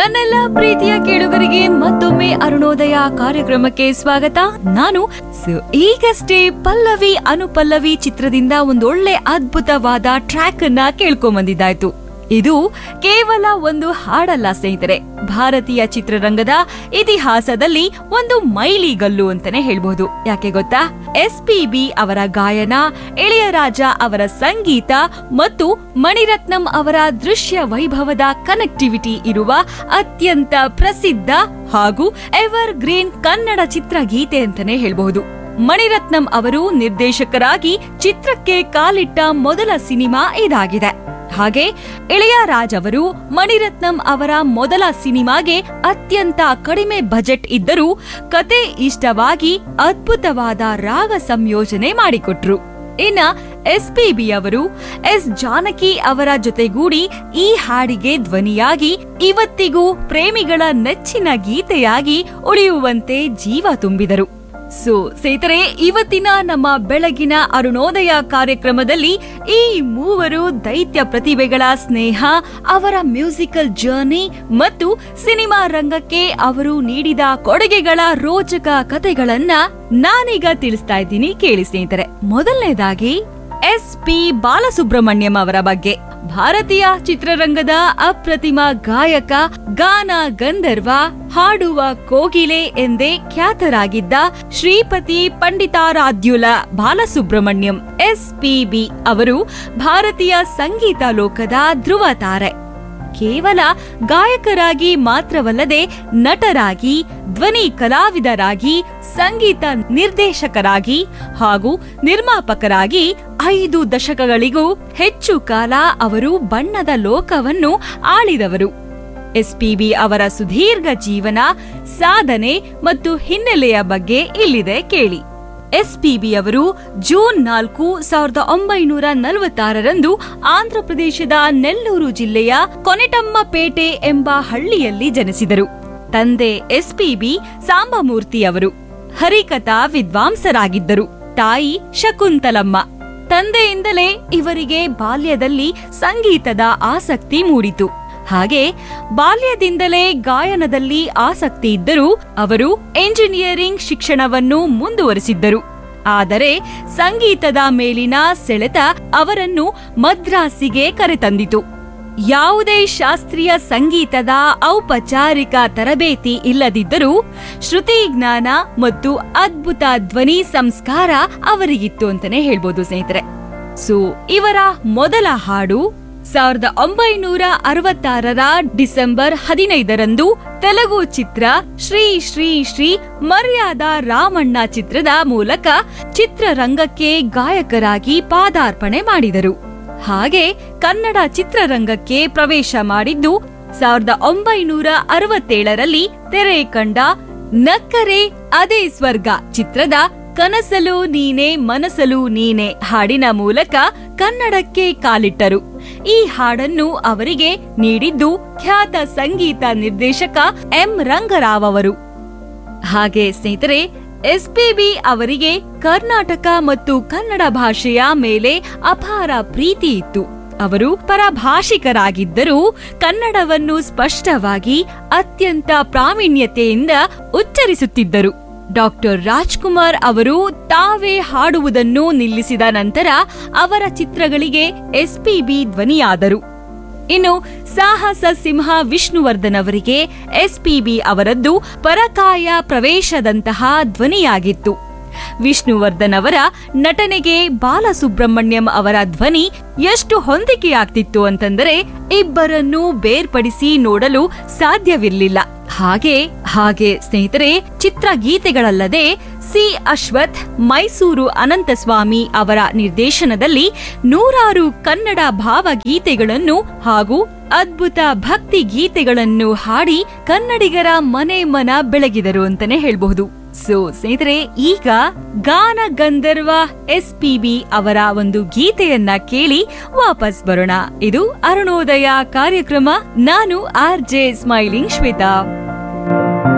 ನನ್ನೆಲ್ಲ ಪ್ರೀತಿಯ ಕೇಳುಗರಿಗೆ ಮತ್ತೊಮ್ಮೆ ಅರುಣೋದಯ ಕಾರ್ಯಕ್ರಮಕ್ಕೆ ಸ್ವಾಗತ ನಾನು ಸು- ಈಗಷ್ಟೇ ಪಲ್ಲವಿ ಅನುಪಲ್ಲವಿ ಚಿತ್ರದಿಂದ ಒಂದೊಳ್ಳೆ ಅದ್ಭುತವಾದ ಟ್ರ್ಯಾಕ್ ಅನ್ನ ಕೇಳ್ಕೊಂಬಂದಿದ್ದಾಯ್ತು ಇದು ಕೇವಲ ಒಂದು ಹಾಡಲ್ಲ ಸ್ನೇಹಿತರೆ ಭಾರತೀಯ ಚಿತ್ರರಂಗದ ಇತಿಹಾಸದಲ್ಲಿ ಒಂದು ಮೈಲಿಗಲ್ಲು ಅಂತಾನೆ ಹೇಳ್ಬಹುದು ಯಾಕೆ ಗೊತ್ತಾ ಎಸ್ ಪಿ ಬಿ ಅವರ ಗಾಯನ ಇಳೆಯರಾಜ ಅವರ ಸಂಗೀತ ಮತ್ತು ಮಣಿರತ್ನಂ ಅವರ ದೃಶ್ಯ ವೈಭವದ ಕನೆಕ್ಟಿವಿಟಿ ಇರುವ ಅತ್ಯಂತ ಪ್ರಸಿದ್ಧ ಹಾಗೂ ಎವರ್ ಗ್ರೀನ್ ಕನ್ನಡ ಚಿತ್ರಗೀತೆ ಅಂತಾನೆ ಹೇಳ್ಬಹುದು ಮಣಿರತ್ನಂ ಅವರು ನಿರ್ದೇಶಕರಾಗಿ ಚಿತ್ರಕ್ಕೆ ಕಾಲಿಟ್ಟ ಮೊದಲ ಸಿನಿಮಾ ಇದಾಗಿದೆ ಹಾಗೆ ಇಳೆಯರಾಜ್ ಅವರು ಮಣಿರತ್ನಂ ಅವರ ಮೊದಲ ಸಿನಿಮಾಗೆ ಅತ್ಯಂತ ಕಡಿಮೆ ಬಜೆಟ್ ಇದ್ದರೂ ಕತೆ ಇಷ್ಟವಾಗಿ ಅದ್ಭುತವಾದ ರಾಗ ಸಂಯೋಜನೆ ಮಾಡಿಕೊಟ್ರು ಇನ್ನ ಎಸ್ ಪಿ ಬಿ ಅವರು ಎಸ್ ಜಾನಕಿ ಅವರ ಜೊತೆಗೂಡಿ ಈ ಹಾಡಿಗೆ ಧ್ವನಿಯಾಗಿ ಇವತ್ತಿಗೂ ಪ್ರೇಮಿಗಳ ನೆಚ್ಚಿನ ಗೀತೆಯಾಗಿ ಉಳಿಯುವಂತೆ ಜೀವ ತುಂಬಿದರು ಸೊ ಸ್ನೇಹಿತರೆ ಇವತ್ತಿನ ನಮ್ಮ ಬೆಳಗಿನ ಅರುಣೋದಯ ಕಾರ್ಯಕ್ರಮದಲ್ಲಿ ಈ ಮೂವರು ದೈತ್ಯ ಪ್ರತಿಭೆಗಳ ಸ್ನೇಹ ಅವರ ಮ್ಯೂಸಿಕಲ್ ಜರ್ನಿ ಮತ್ತು ಸಿನಿಮಾ ರಂಗಕ್ಕೆ ಅವರು ನೀಡಿದ ಕೊಡುಗೆಗಳ ರೋಚಕ ಕಥೆಗಳನ್ನ ನಾನೀಗ ತಿಳಿಸ್ತಾ ಇದ್ದೀನಿ ಕೇಳಿ ಸ್ನೇಹಿತರೆ ಮೊದಲನೇದಾಗಿ ಎಸ್ ಪಿ ಬಾಲಸುಬ್ರಹ್ಮಣ್ಯಂ ಅವರ ಬಗ್ಗೆ ಭಾರತೀಯ ಚಿತ್ರರಂಗದ ಅಪ್ರತಿಮ ಗಾಯಕ ಗಾನ ಗಂಧರ್ವ ಹಾಡುವ ಕೋಗಿಲೆ ಎಂದೇ ಖ್ಯಾತರಾಗಿದ್ದ Sripathi Panditaradhyula Balasubrahmanyam S P B ಅವರು ಭಾರತೀಯ ಸಂಗೀತ ಲೋಕದ ಧ್ರುವ ತಾರೆ ಕೇವಲ ಗಾಯಕರಾಗಿ ಮಾತ್ರವಲ್ಲದೆ ನಟರಾಗಿ ಧ್ವನಿ ಕಲಾವಿದರಾಗಿ ಸಂಗೀತ ನಿರ್ದೇಶಕರಾಗಿ ಹಾಗೂ ನಿರ್ಮಾಪಕರಾಗಿ ಐದು ದಶಕಗಳಿಗೂ ಹೆಚ್ಚು ಕಾಲ ಅವರು ಬಣ್ಣದ ಲೋಕವನ್ನು ಆಳಿದವರು ಎಸ್ಪಿಬಿ ಅವರ ಸುದೀರ್ಘ ಜೀವನ ಸಾಧನೆ ಮತ್ತು ಹಿನ್ನೆಲೆಯ ಬಗ್ಗೆ ಇಲ್ಲಿದೆ ಕೇಳಿ ಎಸ್ಪಿಬಿ ಅವರು ಜೂನ್ ನಾಲ್ಕು ಸಾವಿರದ ಒಂಬೈನೂರ ನಲವತ್ತಾರರಂದು ಆಂಧ್ರಪ್ರದೇಶದ ನೆಲ್ಲೂರು ಜಿಲ್ಲೆಯ ಕೊನೆಟಮ್ಮಪೇಟೆ ಎಂಬ ಹಳ್ಳಿಯಲ್ಲಿ ಜನಿಸಿದರು ತಂದೆ ಎಸ್ಪಿಬಿ ಸಾಂಬಮೂರ್ತಿ ಅವರು ಹರಿಕಥಾ ವಿದ್ವಾಂಸರಾಗಿದ್ದರು ತಾಯಿ ಶಕುಂತಲಮ್ಮ ತಂದೆಯಿಂದಲೇ ಇವರಿಗೆ ಬಾಲ್ಯದಲ್ಲಿ ಸಂಗೀತದ ಆಸಕ್ತಿ ಮೂಡಿತು ಹಾಗೆ ಬಾಲ್ಯದಿಂದಲೇ ಗಾಯನದಲ್ಲಿ ಆಸಕ್ತಿ ಇದ್ದರೂ ಅವರು ಎಂಜಿನಿಯರಿಂಗ್ ಶಿಕ್ಷಣವನ್ನು ಮುಂದುವರಿಸಿದ್ದರು ಆದರೆ ಸಂಗೀತದ ಮೇಲಿನ ಸೆಳೆತ ಅವರನ್ನು ಮದ್ರಾಸಿಗೆ ಕರೆತಂದಿತು ಯಾವುದೇ ಶಾಸ್ತ್ರೀಯ ಸಂಗೀತದ ಔಪಚಾರಿಕ ತರಬೇತಿ ಇಲ್ಲದಿದ್ದರೂ ಶ್ರುತಿ ಜ್ಞಾನ ಮತ್ತು ಅದ್ಭುತ ಧ್ವನಿ ಸಂಸ್ಕಾರ ಅವರಿಗಿತ್ತು ಅಂತಾನೆ ಹೇಳ್ಬೋದು ಸ್ನೇಹಿತರೆ ಸೊ ಇವರ ಮೊದಲ ಹಾಡು ಸಾವಿರದ ಒಂಬೈನೂರ ಅರವತ್ತಾರರ ಡಿಸೆಂಬರ್ ಹದಿನೈದರಂದು ತೆಲುಗು ಚಿತ್ರ ಶ್ರೀ ಶ್ರೀ ಶ್ರೀ ಮರ್ಯಾದಾ ರಾಮಣ್ಣ ಚಿತ್ರದ ಮೂಲಕ ಚಿತ್ರರಂಗಕ್ಕೆ ಗಾಯಕರಾಗಿ ಪಾದಾರ್ಪಣೆ ಮಾಡಿದರು ಹಾಗೆ ಕನ್ನಡ ಚಿತ್ರರಂಗಕ್ಕೆ ಪ್ರವೇಶ ಮಾಡಿದ್ದು ಸಾವಿರದ ಒಂಬೈನೂರ ಅರವತ್ತೇಳರಲ್ಲಿ ತೆರೆ ಕಂಡ ನಕ್ಕರೆ ಅದೇ ಸ್ವರ್ಗ ಚಿತ್ರದ ಕನಸಲು ನೀನೆ ಮನಸಲು ನೀನೆ ಹಾಡಿನ ಮೂಲಕ ಕನ್ನಡಕ್ಕೆ ಕಾಲಿಟ್ಟರು ಈ ಹಾಡನ್ನು ಅವರಿಗೆ ನೀಡಿದ್ದು ಖ್ಯಾತ ಸಂಗೀತ ನಿರ್ದೇಶಕ ಎಂ ರಂಗರಾವ್ ಅವರು ಹಾಗೆ ಸ್ನೇಹಿತರೆ ಎಸ್ಪಿಬಿ ಅವರಿಗೆ ಕರ್ನಾಟಕ ಮತ್ತು ಕನ್ನಡ ಭಾಷೆಯ ಮೇಲೆ ಅಪಾರ ಪ್ರೀತಿ ಇತ್ತು ಅವರು ಪರಭಾಷಿಕರಾಗಿದ್ದರೂ ಕನ್ನಡವನ್ನು ಸ್ಪಷ್ಟವಾಗಿ ಅತ್ಯಂತ ಪ್ರಾವೀಣ್ಯತೆಯಿಂದ ಉಚ್ಚರಿಸುತ್ತಿದ್ದರು ಡಾಕ್ಟರ್ ರಾಜ್ಕುಮಾರ್ ಅವರು ತಾವೇ ಹಾಡುವುದನ್ನು ನಿಲ್ಲಿಸಿದ ನಂತರ ಅವರ ಚಿತ್ರಗಳಿಗೆ ಎಸ್ಪಿಬಿ ಧ್ವನಿಯಾದರು ಇನ್ನು ಸಾಹಸ ಸಿಂಹ ವಿಷ್ಣುವರ್ಧನ್ ಅವರಿಗೆ ಎಸ್ಪಿಬಿ ಅವರದ್ದು ಪರಕಾಯ ಪ್ರವೇಶದಂತಹ ಧ್ವನಿಯಾಗಿತ್ತು ವಿಷ್ಣುವರ್ಧನ್ ಅವರ ನಟನೆಗೆ ಬಾಲಸುಬ್ರಹ್ಮಣ್ಯಂ ಅವರ ಧ್ವನಿ ಎಷ್ಟು ಹೊಂದಿಕೆಯಾಗ್ತಿತ್ತು ಅಂತಂದರೆ ಇಬ್ಬರನ್ನು ಬೇರ್ಪಡಿಸಿ ನೋಡಲು ಸಾಧ್ಯವಿರಲಿಲ್ಲ ಹಾಗೆ ಹಾಗೆ ಸ್ನೇಹಿತರೆ ಚಿತ್ರಗೀತೆಗಳಲ್ಲದೆ ಸಿ ಅಶ್ವಥ್ ಮೈಸೂರು ಅನಂತಸ್ವಾಮಿ ಅವರ ನಿರ್ದೇಶನದಲ್ಲಿ ನೂರಾರು ಕನ್ನಡ ಭಾವಗೀತೆಗಳನ್ನು ಹಾಗೂ ಅದ್ಭುತ ಭಕ್ತಿ ಗೀತೆಗಳನ್ನು ಹಾಡಿ ಕನ್ನಡಿಗರ ಮನೆ ಮನ ಬೆಳಗಿದರು ಅಂತಾನೆ ಹೇಳ್ಬಹುದು ಸೊ ಸ್ನೇಹಿತರೆ ಈಗ ಗಾನ ಗಂಧರ್ವ ಎಸ್ ಪಿ ಬಿ ಅವರ ಒಂದು ಗೀತೆಯನ್ನ ಕೇಳಿ ವಾಪಸ್ ಬರೋಣ ಇದು ಅರುಣೋದಯ ಕಾರ್ಯಕ್ರಮ ನಾನು ಆರ್ ಜೆ ಸ್ಮೈಲಿಂಗ್ ಶ್ವೇತಾ